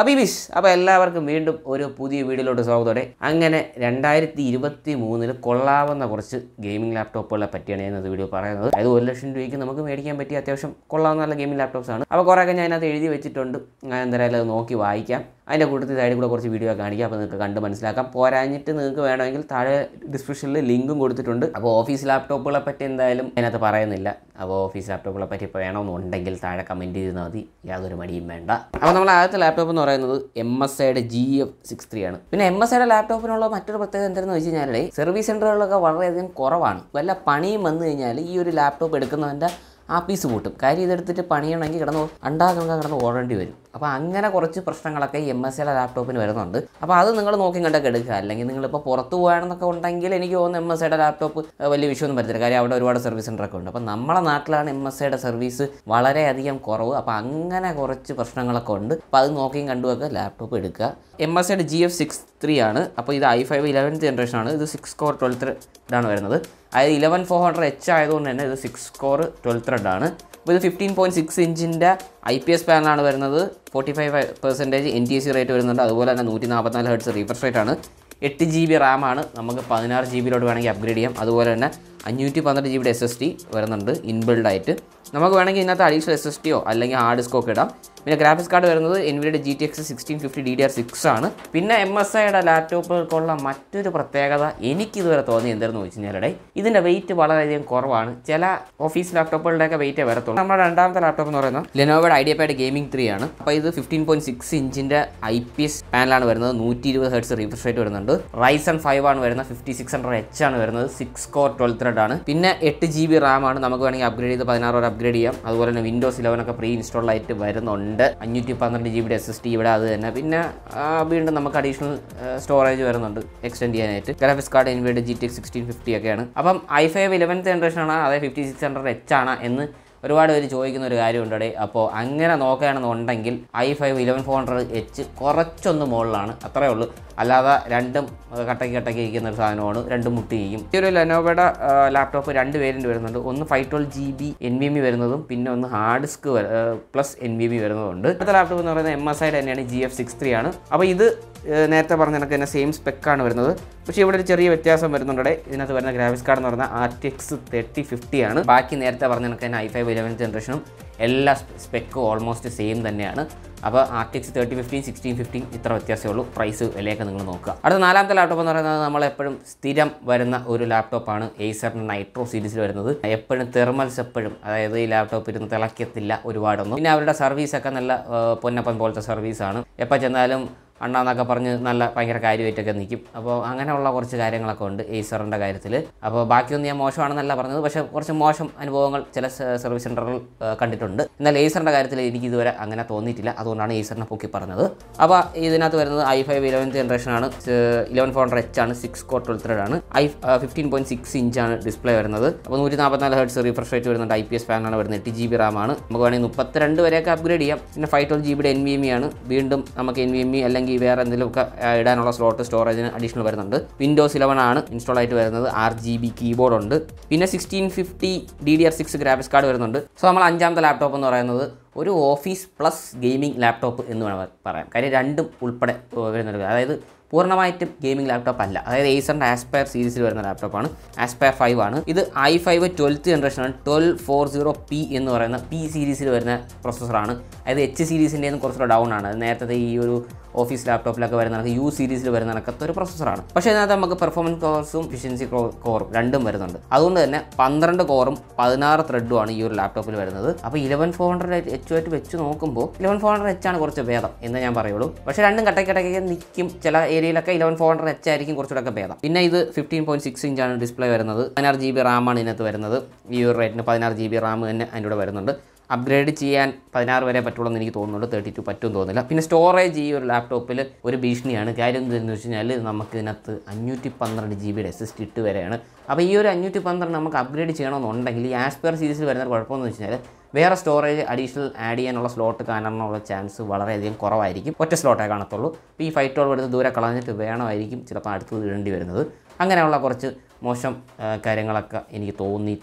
ഹബീബിഷ് അപ്പോൾ എല്ലാവർക്കും വീണ്ടും ഒരു പുതിയ വീഡിയോയിലോട്ട് സ്വാഗതത്തോടെ അങ്ങനെ രണ്ടായിരത്തി ഇരുപത്തി മൂന്നിൽ കൊള്ളാവുന്ന കുറച്ച് ഗെയിമിംഗ് ലാപ്ടോപ്പുകളെ പറ്റിയാണ് ഞാൻ ഇന്നത്തെ വീഡിയോ പറയുന്നത് അതായത് ഒരു ലക്ഷം രൂപയ്ക്ക് നമുക്ക് മേടിക്കാൻ പറ്റിയ അത്യാവശ്യം കൊള്ളാവുന്ന നല്ല ഗെയിമിംഗ് ലാപ്ടോപ്സ് ആണ് അപ്പോൾ കുറേയൊക്കെ ഞാൻ അതിനകത്ത് എഴുതി വെച്ചിട്ടുണ്ട് ഞാൻ എന്തായാലും അത് നോക്കി വായിക്കാം അതിൻ്റെ കൂട്ടത്തിൽ സൈഡിൽ കൂടെ കുറച്ച് വീഡിയോ കാണിക്കാം അപ്പോൾ നിങ്ങൾക്ക് കണ്ട് മനസ്സിലാക്കാം പോരാഞ്ഞിട്ട് നിങ്ങൾക്ക് വേണമെങ്കിൽ താഴെ ഡിസ്ക്രിപ്ഷനിൽ ലിങ്കും കൊടുത്തിട്ടുണ്ട് അപ്പോൾ ഓഫീസ് ലാപ്ടോപ്പുകളെ പറ്റി എന്തായാലും അതിനകത്ത് പറയുന്നില്ല അപ്പോൾ ഓഫീസ് ലാപ്ടോപ്പുകളെ പറ്റി ഇപ്പോൾ വേണമെന്നുണ്ടെങ്കിൽ താഴെ കമൻറ്റ് ചെയ്താൽ മതി യാതൊരു മടിയും വേണ്ട അപ്പോൾ നമ്മൾ ആദ്യത്തെ ലാപ്ടോപ്പ് എന്ന് പറയുന്നത് എം എസ് ഐയുടെ ജി എഫ് സിക്സ് ത്രീ ആണ് പിന്നെ എം എസ് ഐയുടെ ലാപ്ടോപ്പിനുള്ള മറ്റൊരു പ്രത്യേകത എന്താണെന്ന് വെച്ച് കഴിഞ്ഞാൽ സർവീസ് സെൻറ്ററുകളൊക്കെ വളരെയധികം കുറവാണ് വല്ല പണിയും വന്നു കഴിഞ്ഞാൽ ഈ ഒരു ലാപ്ടോപ്പ് എടുക്കുന്നവൻ്റെ ആ പീസ് കൂട്ടും കാര്യം ഇതെടുത്തിട്ട് പണിയണമെങ്കിൽ കിടന്ന് അണ്ടാകണ കിടന്ന് ഓടേണ്ടി വരും അപ്പോൾ അങ്ങനെ കുറച്ച് പ്രശ്നങ്ങളൊക്കെ എം എസ് സിയുടെ ലാപ്ടോപ്പിന് വരുന്നുണ്ട് അപ്പോൾ അത് നിങ്ങൾ നോക്കി കണ്ടൊക്കെ എടുക്കുക അല്ലെങ്കിൽ നിങ്ങളിപ്പോൾ പുറത്ത് പോകണമെന്നൊക്കെ ഉണ്ടെങ്കിൽ എനിക്ക് തോന്നുന്നു എം എസ് സിയുടെ ലാപ്ടോപ്പ് വലിയ വിഷയമൊന്നും പറ്റത്തില്ല കാര്യം അവിടെ ഒരുപാട് സർവീസ് സെൻ്ററൊക്കെ ഉണ്ട് അപ്പോൾ നമ്മളെ നാട്ടിലാണ് എം എസ് സിയുടെ സർവീസ് വളരെയധികം കുറവ് അപ്പോൾ അങ്ങനെ കുറച്ച് പ്രശ്നങ്ങളൊക്കെ ഉണ്ട് അപ്പോൾ അത് നോക്കിയും കണ്ടുമൊക്കെ ലാപ്ടോപ്പ് എടുക്കുക എം എസ് സിയുടെ ജി എഫ് സിക്സ് ത്രീ ആണ് അപ്പോൾ ഇത് ഐ ഫൈവ് ഇലവൻത്ത് ജനറേഷൻ ആണ് ഇത് സിക്സ് കോർ ട്വൽത്ത് ഇതാണ് വരുന്നത് അതായത് ഇലവൻ ഫോർ ഹൺഡ്രഡ് എച്ച് ആയതുകൊണ്ട് തന്നെ ഇത് സിക്സ് കോർ ട്വൽത്ത് ത്രെഡ് ആണ് അപ്പോൾ ഇത് ഫിഫ്റ്റീൻ പോയിൻറ്റ് സിക്സ് ഇഞ്ചിൻ്റെ ഐ പി എസ് പാനലാണ് വരുന്നത് forty five percentage N T C rate വരുന്നുണ്ട് അതുപോലെ തന്നെ നൂറ്റി നാൽപ്പത്തിനാല് ഹെർട്സ് റീഫ്രഷ് റേറ്റ് ആണ് എട്ട് ജി ബി റാമാണ് നമുക്ക് പതിനാറ് ജി ബിയിലോട്ട് വേണമെങ്കിൽ അപ്ഗ്രേഡ് ചെയ്യാം അതുപോലെ തന്നെ അഞ്ഞൂറ്റി പന്ത്രണ്ട് ജി ബിയുടെ എസ് എസ് ടി വരുന്നുണ്ട് ഇൻബിൽഡ് ആയിട്ട് നമുക്ക് വേണമെങ്കിൽ ഇതിനകത്ത് അഡീഷണൽ എസ് എസ് ടിയോ അല്ലെങ്കിൽ ഹാർഡ് ഡിസ്കോ ഒക്കെ ഇടാം പിന്നെ ഗ്രാഫിക്സ് കാർഡ് വരുന്നത് എൻവിയുടെ G T X sixteen fifty D D R six ആണ് പിന്നെ എം എസ് ഐയുടെ ലാപ്ടോപ്പുകൾക്കുള്ള മറ്റൊരു പ്രത്യേകത എനിക്കിതുവരെ തോന്നി എന്തായിരുന്നു വെച്ച് കഴിഞ്ഞാൽ ഇതിൻ്റെ വെയിറ്റ് വളരെയധികം കുറവാണ് ചില ഓഫീസ് ലാപ്ടോപ്പുകളുടെയൊക്കെ വെയിറ്റേ വരത്തുള്ളൂ നമ്മുടെ രണ്ടാമത്തെ ലാപ്ടോപ്പ് എന്ന് പറയുന്നത് ലെനോവയുടെ ഐഡിയ പാഡ് ഗെയിമിംഗ് ത്രീ ആണ് അപ്പോൾ ഇത് ഫിഫ്റ്റീൻ പോയിന്റ് സിക്സ് ഇഞ്ചിൻ്റെ ഐ പി എസ് പാനലാണ് വരുന്നത് നൂറ്റി ഇരുപത് ഹെർട്സ് റീഫ്രഷ് റേറ്റ് വരുന്നുണ്ട് റൈസൺ ഫൈവ് ആണ് വരുന്നത് ഫിഫ്റ്റി സിക്സ് ഹൺഡ്രഡ് എച്ച് ആണ് വരുന്നത് സിക്സ് കോർ ട്വൽത്ത് ത്രെഡ് ആണ് പിന്നെ എട്ട് ജി ബി റാം ആണ് നമുക്ക് വേണമെങ്കിൽ അപ്ഗ്രേഡ് ചെയ്ത് പതിനാറ് വരെ അപ്ഗ്രേഡ് ചെയ്യാം അതുപോലെ തന്നെ വിൻഡോസ് ഇലവൻ ഒക്കെ പ്രീ ഇൻസ്റ്റാൾ ആയിട്ട് വരുന്നുണ്ട് അഞ്ഞൂറ്റി പന്ത്രണ്ട് ജി ബിയുടെ എസ് എസ് ടി ഇവിടെ അത് തന്നെ പിന്നെ ആ, വീണ്ടും നമുക്ക് അഡീഷണൽ സ്റ്റോറേജ് വരുന്നുണ്ട് എക്സ്റ്റെൻഡ് ചെയ്യാനായിട്ട് ഗ്രാഫിക്സ് കാർഡ് എൻവിയുടെ G T X sixteen fifty ഒക്കെയാണ് അപ്പം ഐ ഫൈവ് ഇലവൻത്ത് ജനറേഷൻ ആണ് അതായത് ഫിഫ്റ്റി സിക്സ് ഹൺഡ്രഡ് എച്ച് ആണ് എന്ന് ഒരുപാട് പേര് ചോദിക്കുന്ന ഒരു കാര്യമുണ്ട് അവിടെ അപ്പോൾ അങ്ങനെ നോക്കുകയാണെന്നുണ്ടെങ്കിൽ I five eleven four hundred H കുറച്ചൊന്ന് മുകളിലാണ് അത്രേ ഉള്ളൂ അല്ലാതെ രണ്ടും അഹ് കട്ടയ്ക്ക് കട്ടയ്ക്ക് ഇരിക്കുന്ന ഒരു സാധനമാണ് രണ്ടും മുട്ടിയിരിക്കും ഈ ഒരു ലെനോവയുടെ ലാപ്ടോപ്പ് രണ്ട് വേരിയൻറ്റ് വരുന്നുണ്ട് ഒന്ന് five twelve G B N V M E വരുന്നതും പിന്നെ ഒന്ന് hard disk plus N V M E വരുന്നതുണ്ട് അടുത്ത ലാപ്ടോപ്പ് എന്ന് പറയുന്നത് എം എസ് ഐ തന്നെയാണ് ജി എഫ് സിക്സ് ത്രീ ആണ് അപ്പോൾ ഇത് ഏഹ് നേരത്തെ പറഞ്ഞ കണക്ക് തന്നെ സെയിം സ്പെക്കാണ് വരുന്നത് പക്ഷേ ഇവിടെ ഒരു ചെറിയ വ്യത്യാസം വരുന്നുണ്ട് ഇതിനകത്ത് വരുന്ന ഗ്രാഫിക്സ് കാർഡ് എന്ന് പറഞ്ഞാൽ R T X thirty fifty ആണ് ബാക്കി നേരത്തെ പറഞ്ഞ കണക്ക് തന്നെ ഐ ഫൈവ് ഇലവൻ ജനറേഷനും എല്ലാ സ്പെക്കും ഓൾമോസ്റ്റ് സെയിം തന്നെയാണ് അപ്പോൾ R T X thirty fifteen sixteen fifteen ഇത്ര വ്യത്യാസമേ ഉള്ളൂ പ്രൈസ് വിലയൊക്കെ നിങ്ങൾ നോക്കുക അടുത്ത നാലാമത്തെ ലാപ്ടോപ്പ് എന്ന് പറയുന്നത് നമ്മളെപ്പോഴും സ്ഥിരം വരുന്ന ഒരു ലാപ്ടോപ്പാണ് ഏസറിൻ്റെ നൈട്രോ സീരീസിൽ വരുന്നത് എപ്പോഴും തെർമൽസ് എപ്പോഴും അതായത് ഈ ലാപ്ടോപ്പ് ഇരുന്ന് തിളക്കത്തില്ല ഒരുപാടൊന്നും പിന്നെ അവരുടെ സർവീസൊക്കെ നല്ല ആ, പൊന്നപ്പൻ പോലത്തെ സർവീസാണ് എപ്പോൾ ചെന്നാലും അണ്ണാന്നൊക്കെ പറഞ്ഞ് നല്ല ഭയങ്കര കാര്യമായിട്ടൊക്കെ നിൽക്കും അപ്പോൾ അങ്ങനെയുള്ള കുറച്ച് കാര്യങ്ങളൊക്കെ ഉണ്ട് ഏസറിൻ്റെ കാര്യത്തിൽ അപ്പോൾ ബാക്കിയൊന്നും ഞാൻ മോശമാണെന്നല്ല പറഞ്ഞത് പക്ഷേ കുറച്ച് മോശം അനുഭവങ്ങൾ ചില സ- സർവീസ് സെൻ്ററുകൾ കണ്ടിട്ടുണ്ട് എന്നാൽ ഏസറിൻ്റെ കാര്യത്തിൽ എനിക്ക് ഇതുവരെ അങ്ങനെ തോന്നിയിട്ടില്ല അതുകൊണ്ടാണ് ഏസറിനെ പൊക്കി പറഞ്ഞത് അപ്പോൾ ഇതിനകത്ത് വരുന്നത് ഐ ഫൈവ് ഇലവൻത്ത് ജനറേഷൻ ആണ് ഇലവൻ ഫോർ ഹൺഡ്രഡ് എച്ച് ആണ് സിക്സ് കോർ ട്വൽത്ത് ത്രെഡ് ആണ് ഐ ഫിഫ്റ്റീൻ പോയിന്റ് സിക്സ് ഇഞ്ചാണ് ഡിസ്പ്ലേ വരുന്നത് അപ്പോൾ നൂറ്റി നാൽപ്പത്തിനാല് ഹെർട്സ് റിഫ്രഷ് റേറ്റ് വരുന്നുണ്ട് ഐ പി എസ് ഫാനാണ് വരുന്നത് എട്ട് ജി ബി റാം ആണ് നമുക്ക് വേണമെങ്കിൽ മുപ്പത്തിരണ്ട് വരെയൊക്കെ അപ്ഗ്രേഡ് ചെയ്യാം പിന്നെ ഫൈവ് ട്വൽവ് ജി ബിയുടെ എൻ വി എം ഇ ആണ് വീണ്ടും നമുക്ക് എൻ വി എം ഇ അല്ലെങ്കിൽ വേറെ എന്തെങ്കിലുമൊക്കെ ആ, ഇടാനുള്ള സ്ലോട്ട് സ്റ്റോറേജിന് അഡീഷണൽ വരുന്നുണ്ട് വിൻഡോസ് ഇലവൻ ആണ് ഇൻസ്റ്റാൾ ആയിട്ട് വരുന്നത് ആറ് ജി ബി കീബോർഡ് ഉണ്ട് പിന്നെ sixteen fifty D D R six graphics card വരുന്നുണ്ട് സോ നമ്മൾ അഞ്ചാമത്തെ ലാപ്ടോപ്പ് എന്ന് പറയുന്നത് ഒരു ഓഫീസ് പ്ലസ് ഗെയിമിംഗ് ലാപ്ടോപ്പ് എന്ന് വേണം പറയാം കാര്യം രണ്ടും ഉൾപ്പെടെ ഏർ, വരുന്നുണ്ട് അതായത് പൂർണ്ണമായിട്ടും ഗെയിമിംഗ് ലാപ്ടോപ്പ് അല്ല അതായത് ഏസറിൻ്റെ ആസ്പയർ സീരീസിൽ വരുന്ന ലാപ്ടോപ്പാണ് ആസ്പയർ ഫൈവ് ആണ് ഇത് ഐ ഫൈവ് ട്വൽത്ത് ജനറേഷൻ ആണ് ട്വൽവ് ഫോർ സീറോ പി എന്ന് പറയുന്ന പി സീരീസിൽ വരുന്ന പ്രൊസസ്സറാണ് അതായത് എച്ച് സീരീസിൻ്റെ കുറച്ചുകൂടെ ഡൗൺ ആണ് അത് നേരത്തെ ഈ ഒരു ഓഫീസ് ലാപ്ടോപ്പിലൊക്കെ വരുന്ന കണക്ക് യു സീരീസിൽ വരുന്ന കണക്കത്തെ ഒരു പ്രൊസസ്സറാണ് പക്ഷേ ഇതിനകത്ത് നമുക്ക് പെർഫോമൻസ് കോഴ്സും എഫിഷ്യൻസി കോറും രണ്ടും വരുന്നുണ്ട് അതുകൊണ്ട് തന്നെ പന്ത്രണ്ട് കോറും പതിനാറ് ത്രെഡുമാണ് ഈ ഒരു ലാപ്ടോപ്പിൽ വരുന്നത് അപ്പോൾ ഇലവൻ ഫോർ ഹൺഡ്രഡ് എച്ച് ആയിട്ട് വെച്ച് നോക്കുമ്പോൾ ഇലവൻ ഫോർ ഹൺഡ്രഡ് എച്ച് ആണ് കുറച്ച് ഭേദം എന്ന് ഞാൻ പറയുള്ളൂ പക്ഷേ രണ്ടും കട്ടക്കിടയ്ക്ക് നിൽക്കും ചില ഏരിയയിലൊക്കെ ഇലവൻ ഫോർ ഹൺഡ്രഡ് എച്ച് ആയിരിക്കും കുറച്ചുകൂടെ ഭേദം പിന്നെ ഇത് ഫിഫ്റ്റീൻ പോയിന്റ് സിക്സ് ഇഞ്ചാണ് ഡിസ്പ്ലേ വരുന്നത് പതിനാറ് ജി ബി റാമാണ് ഇതിനകത്ത് വരുന്നത് ഈ ഒരു റേറ്റിന് പതിനാറ് ജി ബി റാം തന്നെ അതിൻ്റെ കൂടെ വരുന്നുണ്ട് അപ്ഗ്രേഡ് ചെയ്യാൻ പതിനാറ് വരെ പറ്റുള്ളൂ എന്ന് എനിക്ക് തോന്നുന്നുണ്ട് തേർട്ടി ടു പറ്റും തോന്നുന്നില്ല പിന്നെ സ്റ്റോറേജ് ഈ ഒരു ലാപ്ടോപ്പിൽ ഒരു ഭീഷണിയാണ് കാര്യം എന്താണെന്ന് വെച്ച് കഴിഞ്ഞാൽ നമുക്ക് ഇതിനകത്ത് അഞ്ഞൂറ്റി പന്ത്രണ്ട് ജി ബിയുടെ എസ് എസ് ടി ഇട്ട് വരെയാണ് അപ്പോൾ ഈ ഒരു അഞ്ഞൂറ്റി പന്ത്രണ്ട് നമുക്ക് അപ്ഗ്രേഡ് ചെയ്യണമെന്നുണ്ടെങ്കിൽ ഈ ആസ്പെയർ സീരീസിൽ വരുന്ന ഒരു കുഴപ്പമെന്ന് വെച്ച് കഴിഞ്ഞാൽ വേറെ സ്റ്റോറേജ് അഡീഷണൽ ആഡ് ചെയ്യാനുള്ള സ്ലോട്ട് കാണാനുള്ള ചാൻസ് വളരെയധികം കുറവായിരിക്കും ഒറ്റ സ്ലോട്ടേ കാണത്തുള്ളൂ അപ്പോൾ ഈ ഫൈവ് ടോൾ എടുത്ത് ദൂരെ കളഞ്ഞിട്ട് വേണമായിരിക്കും ചിലപ്പോൾ അടുത്തത് ഇടേണ്ടി വരുന്നത് അങ്ങനെയുള്ള കുറച്ച് മോശം ആ, കാര്യങ്ങളൊക്കെ എനിക്ക് തോന്നിയിട്ടുണ്ട്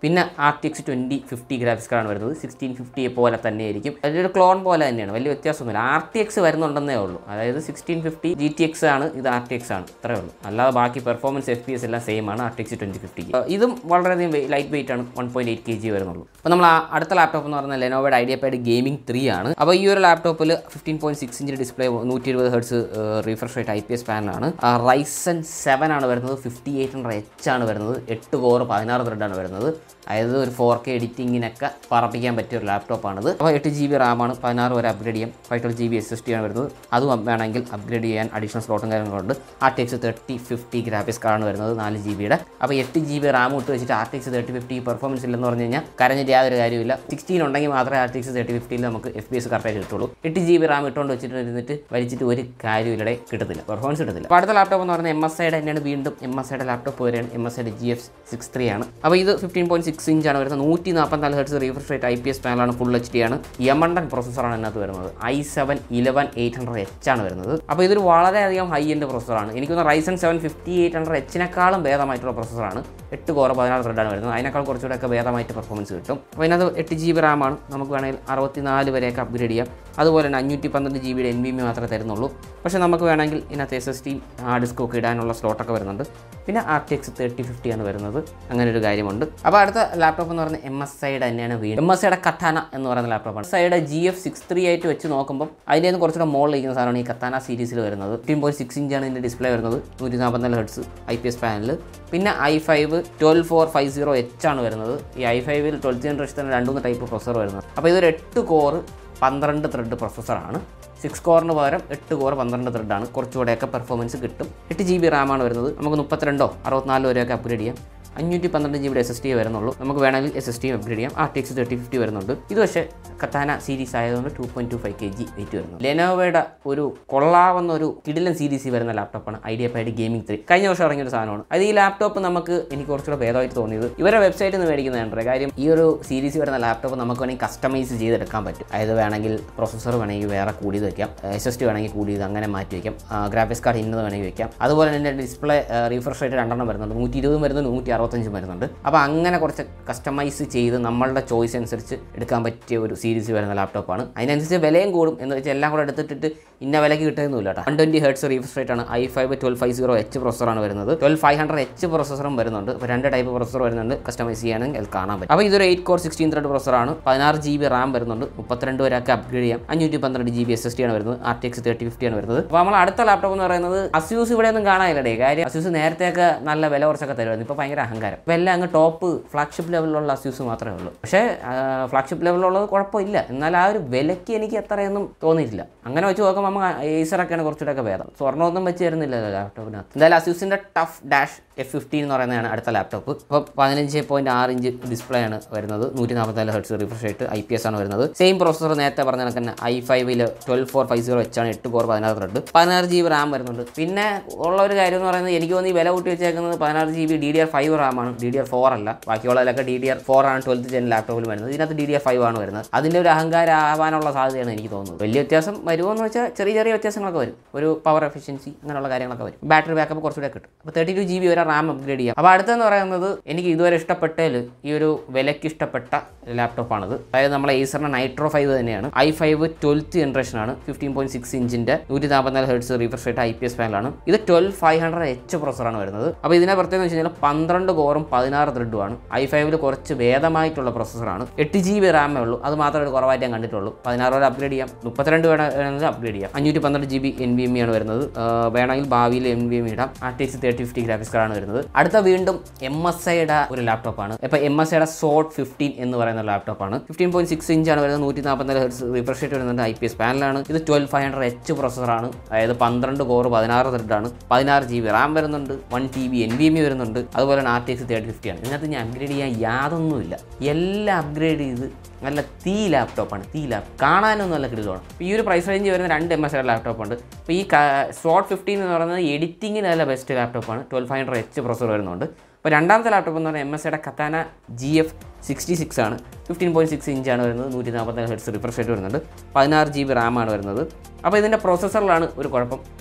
പിന്നെ R T X twenty fifty graphics കാർഡാണ് വരുന്നത് സിക്സ്റ്റീൻ ഫിഫ്റ്റിയെ പോലെ തന്നെ ആയിരിക്കും അതിലൊരു ക്ലോൺ പോലെ തന്നെയാണ് വലിയ വ്യത്യാസമൊന്നുമില്ല ആർ ടി എക്സ് വരുന്നുണ്ടെന്നേ ഉള്ളൂ അതായത് sixteen fifty G T X ആണ് ഇത് ആർ ടി എക്സ് ആണ് അത്രേ ഉള്ളൂ അല്ലാതെ ബാക്കി പെർഫോമൻസ് എഫ് പി എസ് എല്ലാം സെയിം ആണ് ആർ ടി എക്സ് ട്വൻറ്റി ഫിഫ്റ്റിക്ക് ഇതും വളരെയധികം ലൈറ്റ് വെയിറ്റ് ആണ് one point eight K G വരുന്നുള്ളൂ അപ്പോൾ നമ്മൾ ആ അടുത്ത ലാപ്ടോപ്പ് എന്ന് പറയുന്നത് ലെനോവയുടെ ഐഡിയ പാഡ് ഗെയിമിംഗ് ത്രീ ആണ് അപ്പോൾ ഈ ഒരു ലാപ്ടോപ്പിൽ fifteen point six inch display നൂറ്റി ഇരുപത് hertz refresh rate I P S പാനലാണ് റൈസൻ സെവൻ ആണ് വരുന്നത് ഫിഫ്റ്റി എയ്റ്റ് ഹൺഡ്രഡ് എച്ച് ആണ് വരുന്നത് എട്ട് കോർ പതിനാറ് ത്രെഡാണ് വരുന്നത് അതായത് ഒരു ഫോർ കെ എഡിറ്റിങ്ങിനൊക്കെ പറപ്പിക്കാൻ പറ്റിയ ഒരു ലാപ്ടോപ്പാണിത് അപ്പോൾ എട്ട് ജി ബി റാമാണ് പതിനാറ് വരെ അപ്ഗ്രേഡ് ചെയ്യാം five twelve G B S S T ആണ് വരുന്നത് അതും വേണമെങ്കിൽ അപ്ഗ്രേഡ് ചെയ്യാൻ അഡീഷണൽ സ്ലോട്ടും കാര്യങ്ങളുണ്ട് R T X thirty fifty graphics കാർഡാണ് വരുന്നത് നാല് ജി ബിയുടെ അപ്പോൾ എട്ട് ജി ബി റാം ഇട്ട് വെച്ചിട്ട് R T X thirty fifty performance ഇല്ലെന്ന് പറഞ്ഞു കഴിഞ്ഞാൽ കരഞ്ഞിട്ട് യാതൊരു കാര്യമില്ല സിക്സ്റ്റീൻ ഉണ്ടെങ്കിൽ മാത്രമേ ആർ ടി എക്സ് തേർട്ടി ഫിഫ്റ്റിയിൽ നമുക്ക് എഫ് ബി എസ് കറക്റ്റായിട്ട് കിട്ടുള്ളൂ എട്ട് ജി ബി റാം ഇട്ടുകൊണ്ട് വെച്ചിട്ട് ഇരുന്നിട്ട് വലിച്ചിട്ട് ഒരു കാര്യമില്ലടെ കിട്ടത്തില്ല പെർഫോമൻസ് കിട്ടത്തില്ല അപ്പോൾ അടുത്ത ലാപ്ടോപ്പ് എന്ന് പറയുന്നത് എം എസ് ഐയുടെ തന്നെയാണ് വീണ്ടും എം എസ് ഐയുടെ ലാപ്ടോപ്പ് വരെയാണ് എം എസ് ഐയുടെ ജി എഫ് സിക്സ് ത്രീ ആണ് അപ്പോൾ ഇത് ഫിഫ്റ്റീൻ പോയിന്റ് സിക്സ് ഇഞ്ച് ആണ് വരുന്നത് നൂറ്റി നാൽപ്പത്തിനാല് hertz refresh rate I P S പാനലാണ് ഫുൾ എച്ച് ഡി ആണ് യമണ്ടൻ പ്രോസസ്സറാണ് ഇതിനകത്ത് വരുന്നത് I seven eleven eight hundred H ആണ് വരുന്നത് അപ്പോൾ ഇതൊരു വളരെയധികം ഹൈ എൻഡ് പ്രോസസ്സറാണ് എനിക്ക് തോന്നുന്നു Ryzen seven fifty eight hundred എച്ചിനേക്കാളും ഭേദമായിട്ടുള്ള പ്രോസസ്സറാണ് എട്ട് കോറ പതിനാറ് ത്രെഡാണ് വരുന്നത് അതിനേക്കാൾ കുറച്ചുകൂടെ ഒക്കെ ഭേദമായിട്ട് പെർഫോമൻസ് കിട്ടും അപ്പോൾ ഇതിനകത്ത് എട്ട് ജി ബി റാമാണ് നമുക്ക് വേണമെങ്കിൽ അറുപത്തിനാല് വരെയൊക്കെ അപ്ഗ്രേഡ് ചെയ്യാം അതുപോലെ തന്നെ അഞ്ഞൂറ്റി പന്ത്രണ്ട് ജി ബിയുടെ എൻ ബി മി മാത്രമേ തരുന്നുള്ളൂ പക്ഷേ നമുക്ക് വേണമെങ്കിൽ ഇതിനകത്ത് S S T hard disk ഒക്കെ ഇടാനുള്ള സ്ലോട്ടൊക്കെ വരുന്നുണ്ട് പിന്നെ R T X thirty fifty ആണ് വരുന്നത് അങ്ങനെ ഒരു കാര്യമുണ്ട് അപ്പോൾ അടുത്ത ലാപ്ടോപ്പ് എന്ന് പറയുന്നത് എം എസ് ഐയുടെ തന്നെയാണ് വീണ്ടും എം എസ് ഐയുടെ കത്താന എന്ന് പറയുന്ന ലാപ്ടോപ്പാണ് എസ് ഐയുടെ ജി എഫ് സിക്സ് ത്രീ ആയിട്ട് വെച്ച് നോക്കുമ്പോൾ അതിൻ്റെ നിന്ന് കുറച്ചുകൂടെ മോളിൽ ഇരിക്കുന്ന സാധനമാണ് ഈ കത്താന സീരീസിൽ വരുന്നത് ഫിഫ്റ്റീൻ പോയിന്റ് സിക്സ് ഇഞ്ചാണ് ഇതിൻ്റെ ഡിസ്പ്ലേ വരുന്നത് നൂറ്റി നാൽപ്പത്തിനാല് hertz I P S panel പിന്നെ I five twelve four five zero H ആണ് വരുന്നത് ഈ ഐ ഫൈവിൽ ട്വൽത്ത് ജനറേഷൻ തന്നെ രണ്ടുമൂന്ന് ടൈപ്പ് പ്രൊസസർ വരുന്നത് അപ്പോൾ ഇതൊരു എട്ട് കോർ പന്ത്രണ്ട് ത്രെഡ് പ്രൊസസ്സറാണ് സിക്സ് കോറിന് പകരം എട്ട് കോർ പന്ത്രണ്ട് ത്രെഡാണ് കുറച്ചുകൂടെയൊക്കെ പെർഫോമൻസ് കിട്ടും എട്ട് ജി ബി റാമാണ് വരുന്നത് നമുക്ക് മുപ്പത്തിരണ്ടോ അറുപത്തിനാലോ വരെയൊക്കെ അപ്ഗ്രേഡ് ചെയ്യാം അഞ്ഞൂറ്റി പന്ത്രണ്ട് ജി ബിയുടെ എസ് എസ് ടി വരുന്നുള്ളൂ നമുക്ക് വേണമെങ്കിൽ എസ് എസ് ടി അപ്ഗ്രേഡ് ചെയ്യാം R T X thirty fifty വരുന്നുണ്ട് ഇത് പക്ഷേ കത്താന സീരീസ് ആയതുകൊണ്ട് two point two five K G weight വരുന്നു ലെനോവയുടെ ഒരു കൊള്ളാവുന്ന ഒരു കിടിലൻ സീരീസിൽ വരുന്ന ലാപ്ടോപ്പാണ് ഐഡിയ പാഡ് ഗെയിമിംഗ് ത്രീ കഴിഞ്ഞ വർഷം ഇറങ്ങിയ ഒരു സാധനമാണ് അത് ഈ ലാപ്ടോപ്പ് നമുക്ക് എനിക്ക് കുറച്ചുകൂടെ ഭേദമായിട്ട് തോന്നിയത് ഇവരുടെ വെബ്സൈറ്റിൽ നിന്ന് മേടിക്കുന്നതാണ് കാര്യം ഈ ഒരു സീരീസ് വരുന്ന ലാപ്ടോപ്പ് നമുക്ക് വേണമെങ്കിൽ കസ്റ്റമൈസ് ചെയ്തെടുക്കാൻ പറ്റും അതായത് വേണമെങ്കിൽ പ്രൊസസ്സർ വേണമെങ്കിൽ വേറെ കൂടിയത് വെക്കാം എസ് എസ് ടി വേണമെങ്കിൽ കൂടിയത് അങ്ങനെ മാറ്റി വെക്കാം ഗ്രാഫിക്സ് കാർഡ് ഇന്നത് വേണമെങ്കിൽ വെക്കാം അതുപോലെ തന്നെ ഡിസ്പ്ലേ റീഫ്രഷ് റേറ്റ് രണ്ടെണ്ണം വരുന്നുണ്ട് നൂറ്റി ഇരുപതും വരുന്നുണ്ട് നൂറ്റി അറുപത്തഞ്ചും വരുന്നുണ്ട് അപ്പോൾ അങ്ങനെ കുറച്ച് കസ്റ്റമൈസ് ചെയ്ത് നമ്മളുടെ ചോയ്സ് അനുസരിച്ച് എടുക്കാൻ പറ്റിയ ഒരു സീരീസ് വരുന്ന ലാപ്ടോപ്പാണ് അതിനനുസരിച്ച് വിലയും കൂടും എന്ന് വെച്ചാൽ എല്ലാം കൂടെ എടുത്തിട്ടിട്ട് ഇന്ന വിലയ്ക്ക് കിട്ടുന്നില്ല കേട്ടോ one twenty hertz refresh rate ആണ് I five twelve five zero H പ്രോസറാണ് വരുന്നത് ട്വൽവ് ഫൈവ് ഹൺഡ്രഡ് എച്ച് പ്രോസസറും വരുന്നുണ്ട് അപ്പോൾ രണ്ട് ടൈപ്പ് പ്രോസസർ വരുന്നുണ്ട് കസ്റ്റമൈസ് ചെയ്യാണെങ്കിൽ അത് കാണാൻ പറ്റും അപ്പോൾ ഇതൊരു എയ്റ്റ് കോർ സിക്സ്റ്റീൻ ത്രെഡ് പ്രോസറാണ് പതിനാറ് ജി ബി റാം വരുന്നുണ്ട് മുപ്പത്തിരണ്ട് വരെയൊക്കെ അപ്ഗ്രേഡ് ചെയ്യാം അഞ്ഞൂറ്റി പന്ത്രണ്ട് G B S S T ആണ് വരുന്നത് R T X thirty fifty ആണ് വരുന്നത് അപ്പോൾ നമ്മൾ അടുത്ത ലാപ്ടോപ്പ് എന്ന് പറയുന്നത് അസ്യൂസ് ഇവിടെ ഒന്നും കാണാനില്ലടേ കാര്യം അസ്യൂസ് നേരത്തെയൊക്കെ നല്ല വില കുറച്ചൊക്കെ തരുമായിരുന്നു ഇപ്പോൾ ഭയങ്കര അഹങ്കാരം ഇപ്പോൾ എല്ലാം അങ്ങ് ടോപ്പ് ഫ്ലാഗ്ഷിപ്പ് ലെവലിലുള്ള അസ്യൂസ് മാത്രമേ ഉള്ളൂ പക്ഷേ ഫ്ലാഗ്ഷിപ്പ് ലെവലിലുള്ളത് കുഴപ്പമില്ല എന്നാൽ ആ ഒരു വിലയ്ക്ക് എനിക്ക് അത്രയൊന്നും തോന്നിയിട്ടില്ല അങ്ങനെ വെച്ച് നോക്കുമ്പോൾ നമ്മൾ ഏസറൊക്കെയാണ് കുറച്ചുകൂടെയൊക്കെ ഭേദം സ്വർണ്ണമൊന്നും വെച്ച് തരുന്നില്ലല്ലോ ലാപ്ടോപ്പിനകത്ത് എന്തായാലും അസ്യൂസിൻ്റെ ടഫ് ഡാഷ് എഫ് ഫിഫ്റ്റീൻ എന്ന് പറയുന്നതാണ് അടുത്ത ലാപ്ടോപ്പ് അപ്പോൾ പതിനഞ്ച് പോയിന്റ് ആറ് ഇഞ്ച് ഡിസ്പ്ലേ ആണ് വരുന്നത് നൂറ്റി നാൽപ്പത്തിനാല് ഹെർട്സ് റിഫ്രഷ് ആയിട്ട് ഐ പി എസ് ആണ് വരുന്നത് സെയിം പ്രോസസർ നേരത്തെ പറഞ്ഞ കണക്ക് തന്നെ ഐ ഫൈവിൽ twelve four five zero H ആണ് എട്ട് കോർ പതിനാറ് ത്രെഡ് പതിനാറ് ജി ബി റാം വരുന്നുണ്ട് പിന്നെ ഉള്ള ഒരു കാര്യം എന്ന് പറയുന്നത് എനിക്ക് തോന്നി ഈ വില കൂട്ടി വെച്ചേക്കുന്നത് പതിനാറ് G B D D R five RAM ആണ് ഡി ഡി ആർ ഫോർ അല്ല ബാക്കിയുള്ളതിലൊക്കെ ഡി ഡി ആർ ഫോർ ആണ് ട്വൽത്ത് ജെൻ ലാപ്ടോപ്പിൽ വരുന്നത് ഇതിനകത്ത് ഡി ഡി ആർ ഫൈവ് ആണ് വരുന്നത് അതിൻ്റെ ഒരു അഹങ്കാരം ആവാനുള്ള സാധ്യതയാണ് എനിക്ക് തോന്നുന്നത് വലിയ വ്യത്യാസം വരുമോ എന്ന് വെച്ചാൽ ചെറിയ ചെറിയ വ്യത്യാസങ്ങളൊക്കെ വരും ഒരു പവർ എഫിഷ്യൻസി അങ്ങനെയുള്ള കാര്യങ്ങളൊക്കെ വരും ബാറ്ററി ബാക്കപ്പ് കുറച്ചുകൂടെ കിട്ടും അപ്പോൾ തേർട്ടി ടു ജി ബി വരെ റാം അപ്ഗ്രേഡ് ചെയ്യാം അപ്പോൾ അടുത്തെന്ന് പറയുന്നത് എനിക്ക് ഇതുവരെ ഇഷ്ടപ്പെട്ടതിൽ ഈ ഒരു വിലയ്ക്ക് ഇഷ്ടപ്പെട്ട ലാപ്ടോപ്പാണിത് അതായത് നമ്മളെ ഏസറിൻ്റെ നൈട്രോ ഫൈവ് തന്നെയാണ് ഐ ഫൈവ് ട്വൽത്ത് ജനറേഷൻ ആണ് ഫിഫ്റ്റീൻ പോയിന്റ് സിക്സ് ഇഞ്ചിൻ്റെ നൂറ്റി നാൽപ്പത്തിനാല് hertz refresh rate I P S പാനലാണ് ഇത് ട്വൽവ് ഫൈവ് ഹൺഡ്രഡ് എച്ച് പ്രൊസറാണ് വരുന്നത് അപ്പോൾ ഇതിനെ പ്രത്യേകം വെച്ച് കഴിഞ്ഞാൽ പന്ത്രണ്ട് കോറും പതിനാറ് ത്രെഡുമാണ് ഐ ഫൈവിൽ കുറച്ച് ഭേദമായിട്ടുള്ള പ്രൊസസ്സറാണ് എട്ട് ജി ബി റാമേ ഉള്ളൂ അത് മാത്രമേ ഒരു കുറവായിട്ട് ഞാൻ കണ്ടിട്ടുള്ളൂ പതിനാറ് വരെ അപ്ഗ്രേഡ് ചെയ്യാം മുപ്പത്തിരണ്ട് വേണമെങ്കിൽ അപ്ഗ്രേഡ് ചെയ്യാം അഞ്ഞൂറ്റി പന്ത്രണ്ട് G B N B M ആണ് വരുന്നത് ആ, വേണമെങ്കിൽ ഭാവിയിൽ എൻ ബി എം ഇടാം R T X thirty fifty graphics കാർഡാണ് വരുന്നത് അടുത്ത വീണ്ടും എം എസ് ഐയുടെ ഒരു ലാപ്ടോപ്പാണ് ഇപ്പോൾ എം എസ് ഐയുടെ സോട്ട് ഫിഫ്റ്റീൻ എന്ന് പറയുന്ന ലാപ്ടോപ്പാണ് ഫിഫ്റ്റീൻ പോയിന്റ് സിക്സ് ഇഞ്ചാണ് വരുന്നത് നൂറ്റി നാൽപ്പത്തിനാല് ഹെർട്സ് റിഫ്രഷ് റേറ്റ് വരുന്നുണ്ട് ഐ പി എസ് പാനലാണ് ഇത് ട്വൽവ് ഫൈവ് ഹൺഡ്രഡ് എച്ച് പ്രൊസറാണ് അതായത് പന്ത്രണ്ട് കോർ പതിനാറ് ത്രെഡാണ് പതിനാറ് ജി ബി റാം വരുന്നുണ്ട് one T B N B M വരുന്നുണ്ട് അതുപോലെ തന്നെ R T X thirty fifty ആണ് ഇതിനകത്ത് ഞാൻ അപ്ഗ്രേഡ് ചെയ്യാൻ യാതൊന്നുമില്ല എല്ലാം അപ്ഗ്രേഡ് ചെയ്ത് നല്ല തീ ലാപ്ടോപ്പാണ് തീ ലാപ്പ് കാണാനൊന്നും നല്ല കിടിലാണ് ഇപ്പോൾ ഈ ഒരു പ്രൈസ് റേഞ്ച് വരുന്ന രണ്ട് എം എസ് ലാപ്ടോപ്പ് ഉണ്ട് ഇപ്പോൾ ഈ സ്ലോട്ട് ഫിഫ്റ്റീൻ എന്ന് പറയുന്നത് എഡിറ്റിങ്ങിന് നല്ല ബെസ്റ്റ് ലാപ്ടോപ്പാണ് twelve five hundred H processor വരുന്നുണ്ട് അപ്പോൾ രണ്ടാമത്തെ ലാപ്ടോപ്പ് എന്ന് പറഞ്ഞാൽ എം എസ് യുടെ Katana G F sixty six ആണ് ഫിഫ്റ്റീൻ പോയിന്റ് സിക്സ് ഇഞ്ചാണ് വരുന്നത് നൂറ്റി നാൽപ്പത്തി ഹെഡ്സ് റിഫ്രഷ് റേറ്റ് വരുന്നുണ്ട് പതിനാറ് ജി ബി റാമാണ് വരുന്നത് അപ്പോൾ ഇതിൻ്റെ പ്രോസസ്സറിലാണ് ഒരു കുഴപ്പം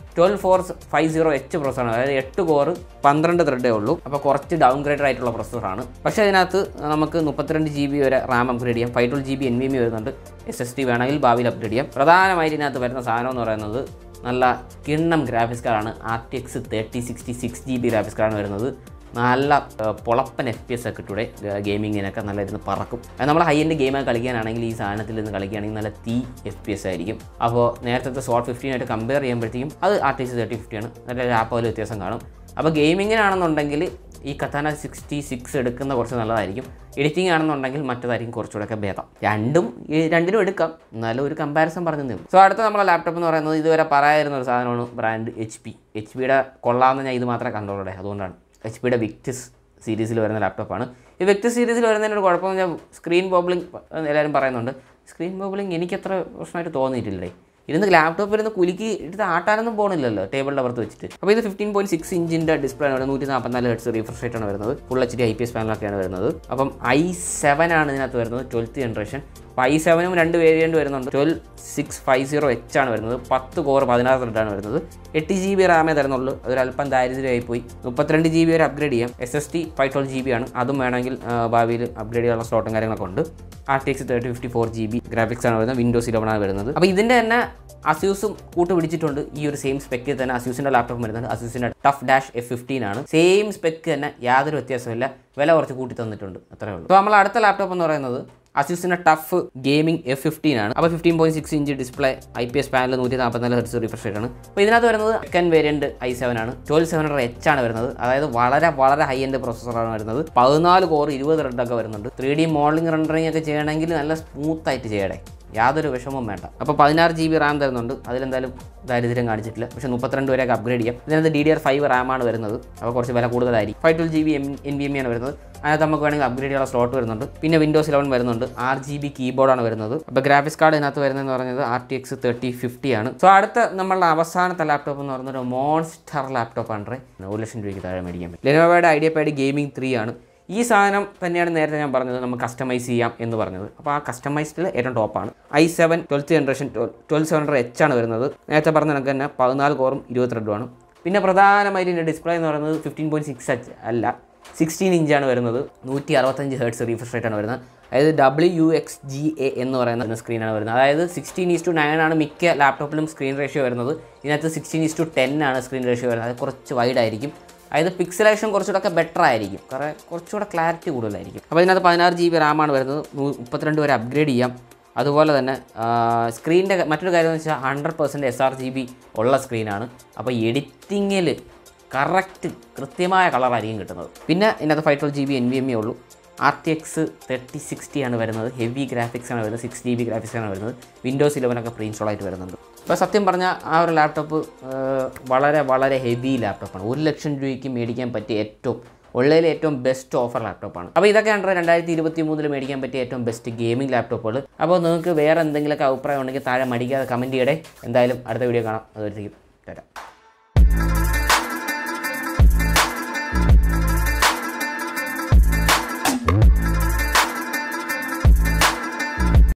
twelve four five zero H പ്രൊസസ്സറാണ് അതായത് എട്ട് കോറ് പന്ത്രണ്ട് ത്രെഡേ ഉള്ളൂ അപ്പോൾ കുറച്ച് ഡൗൺ ഗ്രേഡ് ആയിട്ടുള്ള പ്രൊസസ്സറാണ് പക്ഷേ അതിനകത്ത് നമുക്ക് മുപ്പത്തിരണ്ട് ജി ബി വരെ റാം അപ്ഗ്രേഡ് ചെയ്യാം five twelve G B N V M വരുന്നുണ്ട് എസ് എസ് ടി വേണമെങ്കിൽ ഭാവിയിൽ അപ്ഗ്രേഡ് ചെയ്യാം പ്രധാനമായിട്ട് ഇതിനകത്ത് വരുന്ന സാധനം എന്ന് പറയുന്നത് നല്ല കിണ്ണം ഗ്രാഫിക്സ് കാർഡാണ് R T X thirty sixty six G B graphics കാർഡാണ് വരുന്നത് നല്ല ഏഹ്, പൊളപ്പൻ എഫ് പി എസ് ഒക്കെ ഇട്ടൂടെ ഗെയിമിങ്ങിനൊക്കെ നല്ല ഇരുന്ന് പറക്കും അത് നമ്മൾ ഹൈ എൻഡ് ഗെയിമൊക്കെ കളിക്കാനാണെങ്കിൽ ഈ സാധനത്തിൽ നിന്ന് കളിക്കുകയാണെങ്കിൽ നല്ല തീ എഫ് പി എസ് ആയിരിക്കും അപ്പോൾ നേരത്തെ സോൾട്ട് ഫിഫ്റ്റീനായിട്ട് കമ്പയർ ചെയ്യുമ്പോഴത്തേക്കും അത് ആർ ടി എക്സ് തേർട്ടി ഫിഫ്റ്റിയാണ് നല്ല ലാപ്പ് വ്യത്യാസം കാണും അപ്പോൾ ഗെയിമിങ്ങിനാണെന്നുണ്ടെങ്കിൽ ഈ കത്താന സിക്സ്റ്റി സിക്സ് എടുക്കുന്ന കുറച്ച് നല്ലതായിരിക്കും എഡിറ്റിംഗ് ആണെന്നുണ്ടെങ്കിൽ മറ്റേതായിരിക്കും കുറച്ചുകൂടെ ഭേദം രണ്ടും ഈ രണ്ടിനും എടുക്കാം എന്നാലും ഒരു കമ്പാരിസൺ പറഞ്ഞു തന്നു സോ അടുത്ത നമ്മളെ ലാപ്ടോപ്പ് എന്ന് പറയുന്നത് ഇതുവരെ പറയാതിരുന്ന ഒരു സാധനമാണ് ബ്രാൻഡ് എച്ച് പി എച്ച് പിയുടെ കൊള്ളാമെന്ന് ഞാൻ ഇത് മാത്രമേ കണ്ടോളൂ അതുകൊണ്ടാണ് എച്ച് പിയുടെ വിക്ടിസ് സീരീസിൽ വരുന്ന ലാപ്ടോപ്പാണ് ഈ വിക്ടിസ് സീരീസിൽ വരുന്നതിന് ഒരു കുഴപ്പമെന്ന് വെച്ചാൽ സ്ക്രീൻ ബോബ്ലിംഗ് എല്ലാവരും പറയുന്നുണ്ട് സ്ക്രീൻ ബോബ്ലിംഗ് എനിക്കത്ര പ്രശ്നമായിട്ട് തോന്നിയിട്ടില്ലേ ഇരുന്ന് ലാപ്ടോപ്പ് ഇരുന്ന് കുലുക്കി എടുത്ത് ആട്ടാനൊന്നും പോകണില്ലല്ലോ ടേബിളിൻ്റെ പുറത്ത് വെച്ചിട്ട് അപ്പോൾ ഇത് ഫിഫ്റ്റീൻ പോയിന്റ് സിക്സ് ഇഞ്ചിൻ്റെ ഡിസ്പ്ലേ ആണ് നൂറ്റി നാൽപ്പത്തിനാല് ഹെഡ്സ് റിഫ്രഷ് റേറ്റ് ആണ് വരുന്നത് full H D I P S പാനലൊക്കെയാണ് വരുന്നത് അപ്പം ഐ സെവൻ ആണ് ഇതിനകത്ത് വരുന്നത് ട്വൽത്ത് ജനറേഷൻ അപ്പോൾ ഐ സെവനും രണ്ട് വേരിയൻറ്റ് വരുന്നുണ്ട് twelve six five zero H ആണ് വരുന്നത് പത്ത് കോർ പതിനാറ് ത്രെഡാണ് വരുന്നത് എട്ട് ജി ബി റാമേ തരുന്നുള്ളൂ അതൊരു അല്പം ദാരിദ്ര്യമായി പോയി മുപ്പത്തിരണ്ട് ജി ബി വരെ അപ്ഗ്രേഡ് ചെയ്യാം S S T five twelve G B ആണ് അതും വേണമെങ്കിൽ ആ, ഭാവിയിൽ അപ്ഗ്രേഡ് ചെയ്യാനുള്ള സ്ലോട്ടും കാര്യങ്ങളൊക്കെ ഉണ്ട് R T X thirty fifty four G B graphics ആണ് വരുന്നത് വിൻഡോസ് ഇലവൻ ആണ് വരുന്നത് അപ്പോൾ ഇതിൻ്റെ തന്നെ അസ്യൂസും കൂട്ട് പിടിച്ചിട്ടുണ്ട് ഈ ഒരു സെയിം സ്പെക്കിൽ തന്നെ അസ്യൂസിൻ്റെ ലാപ്ടോപ്പ് വരുന്നത് അസ്യൂസിൻ്റെ ടഫ് ഡാഷ് എഫ് ഫിഫ്റ്റീൻ ആണ് സെയിം സ്പെക്ക് തന്നെ യാതൊരു വ്യത്യാസമില്ല വില കുറച്ച് കൂട്ടി തന്നിട്ടുണ്ട് അത്രേ ഉള്ളൂ അപ്പോൾ നമ്മൾ അടുത്ത ലാപ്ടോപ്പ് എന്ന് പറയുന്നത് അസ്യൂസിൻ്റെ ടഫ് ഗെയിമിംഗ് എഫ് ഫിഫ്റ്റീൻ ആണ് അപ്പോൾ fifteen point six inch display I P S panel നൂറ്റി നാൽപ്പത്തിനാല് ഹെർട്സ് റിഫ്രഷ് റേറ്റ് ആണ് അപ്പോൾ ഇതിനകത്ത് വരുന്നത് സെക്കൻഡ് വേരിയൻറ്റ് ഐ സെവൻ ആണ് ട്വൽവ് സെവൻ ഹൺഡ്രഡ് എച്ച് ആണ് വരുന്നത് അതായത് വളരെ വളരെ ഹൈ എൻഡ് പ്രോസസ്സറാണ് വരുന്നത് പതിനാല് കോർ ഇരുപത് റെഡൊക്കെ വരുന്നുണ്ട് ത്രീ ഡി മോഡലിംഗ് റെൻഡറിംഗ് ഒക്കെ ചെയ്യണമെങ്കിൽ നല്ല സ്മൂത്ത് ആയിട്ട് ചെയ്യണേ യാതൊരു വിഷമവും വേണ്ട അപ്പോൾ പതിനാറ് ജി ബി റാം തരുന്നുണ്ട് അതിലെന്തായാലും ദാരിദ്ര്യം കാണിച്ചിട്ടില്ല പക്ഷേ മുപ്പത്തിരണ്ട് വരെയൊക്കെ അപ്ഗ്രേഡ് ചെയ്യാം ഇതിനകത്ത് ഡി ഡി ആർ ഫൈവ് റാമാണ് വരുന്നത് അപ്പോൾ കുറച്ച് വില കൂടുതലായിരിക്കും five twelve G B M N B M ആണ് വരുന്നത് അതിനകത്ത് നമുക്ക് വേണമെങ്കിൽ അപ്ഗ്രേഡ് ചെയ്യാനുള്ള സ്ലോട്ട് വരുന്നുണ്ട് പിന്നെ വിൻഡോസ് ഇലവൻ വരുന്നുണ്ട് ആർ ജി ബി കീബോർഡാണ് വരുന്നത് അപ്പോൾ ഗ്രാഫിക്സ് കാർഡ് ഇതിനകത്ത് വരുന്നതെന്ന് പറയുന്നത് R T X thirty fifty ആണ് സോ അടുത്ത നമ്മളുടെ അവസാനത്തെ ലാപ്ടോപ്പ് എന്ന് പറയുന്നത് ഒരു മോൺസ്റ്റർ ലാപ്ടോപ്പ് ആണ് ഒരു ലക്ഷം രൂപയ്ക്ക് താഴെ മേടിക്കാൻ പറ്റും ലെനോവയുടെ ഐഡിയ പാഡ് ഗെയിമിംഗ് ത്രീ ആണ് ഈ സാധനം തന്നെയാണ് നേരത്തെ ഞാൻ പറഞ്ഞത് നമുക്ക് കസ്റ്റമൈസ് ചെയ്യാം എന്ന് പറഞ്ഞത് അപ്പോൾ ആ കസ്റ്റമൈസ്ഡിൽ ഏറ്റവും ടോപ്പാണ് I seven twelfth generation twelve seven hundred H ആണ് വരുന്നത് നേരത്തെ പറഞ്ഞ കണക്ക് തന്നെ പതിനാല് കോറും ഇരുപത്തിരണ്ടുമാണ് പിന്നെ പ്രധാനമായിട്ട് ഇതിൻ്റെ ഡിസ്പ്ലേ എന്ന് പറയുന്നത് ഫിഫ്റ്റീൻ പോയിൻറ്റ് സിക്സ് എച്ച് അല്ല സിക്സ്റ്റീൻ ഇഞ്ചാണ് വരുന്നത് നൂറ്റി അറുപത്തഞ്ച് ഹേർട്സ് റീഫ്രഷ് റേറ്റ് ആണ് വരുന്നത് അതായത് W U X G A എന്ന് പറയുന്ന സ്ക്രീനാണ് വരുന്നത് അതായത് സിക്സ്റ്റീൻ ഈസ് ടു നയൻ ആണ് മിക്ക ലാപ്ടോപ്പിലും സ്ക്രീൻ റേഷ്യോ വരുന്നത് ഇതിനകത്ത് സിക്സ്റ്റീൻ ഈസ് ടു ടെൻ ആണ് സ്ക്രീൻ റേഷ്യോ വരുന്നത് അത് കുറച്ച് വൈഡ് ആയിരിക്കും അതായത് പിക്സലേഷൻ കുറച്ചുകൂടെ ബെറ്റർ ആയിരിക്കും കാരണം കുറച്ചുകൂടെ ക്ലാരിറ്റി കൂടുതലായിരിക്കും അപ്പോൾ ഇതിനകത്ത് പതിനാറ് ജി ബി റാമാണ് വരുന്നത് നൂ- മുപ്പത്തിരണ്ട് വരെ അപ്ഗ്രേഡ് ചെയ്യാം അതുപോലെ തന്നെ സ്ക്രീനിൻ്റെ മറ്റൊരു കാര്യം എന്ന് വെച്ചാൽ hundred percent S R G B ഉള്ള സ്ക്രീനാണ് അപ്പോൾ എഡിറ്റിങ്ങിൽ കറക്റ്റ് കൃത്യമായ കളറായിരിക്കും കിട്ടുന്നത് പിന്നെ ഇതിനകത്ത് five twelve G B N V M A ഉള്ളൂ R T X thirty sixty ആണ് വരുന്നത് ഹെവി ഗ്രാഫിക്സ് ആണ് വരുന്നത് സിക്സ് ജി ബി ഗ്രാഫിക്സ് ആണ് വരുന്നത് വിൻഡോസ് ഇലവനൊക്കെ പ്രീ ഇൻസ്റ്റാൾ ആയിട്ട് വരുന്നുണ്ട് അപ്പോൾ സത്യം പറഞ്ഞാൽ ആ ഒരു ലാപ്ടോപ്പ് വളരെ വളരെ ഹെവി ലാപ്ടോപ്പാണ് ഒരു ലക്ഷം രൂപയ്ക്ക് മേടിക്കാൻ പറ്റിയ ഏറ്റവും ഉള്ളതിൽ ഏറ്റവും ബെസ്റ്റ് ഓഫർ ലാപ്ടോപ്പാണ് അപ്പോൾ ഇതൊക്കെയാണ് രണ്ടായിരത്തി ഇരുപത്തി മൂന്നിൽ മേടിക്കാൻ പറ്റിയ ഏറ്റവും ബെസ്റ്റ് ഗെയിമിംഗ് ലാപ്ടോപ്പുകൾ അപ്പോൾ നിങ്ങൾക്ക് വേറെ എന്തെങ്കിലുമൊക്കെ അഭിപ്രായം ഉണ്ടെങ്കിൽ താഴെ മടിക്കാതെ കമൻറ്റ് ചെയ്യടേ എന്തായാലും അടുത്ത വീഡിയോ കാണാം അതുവരെയും തരാം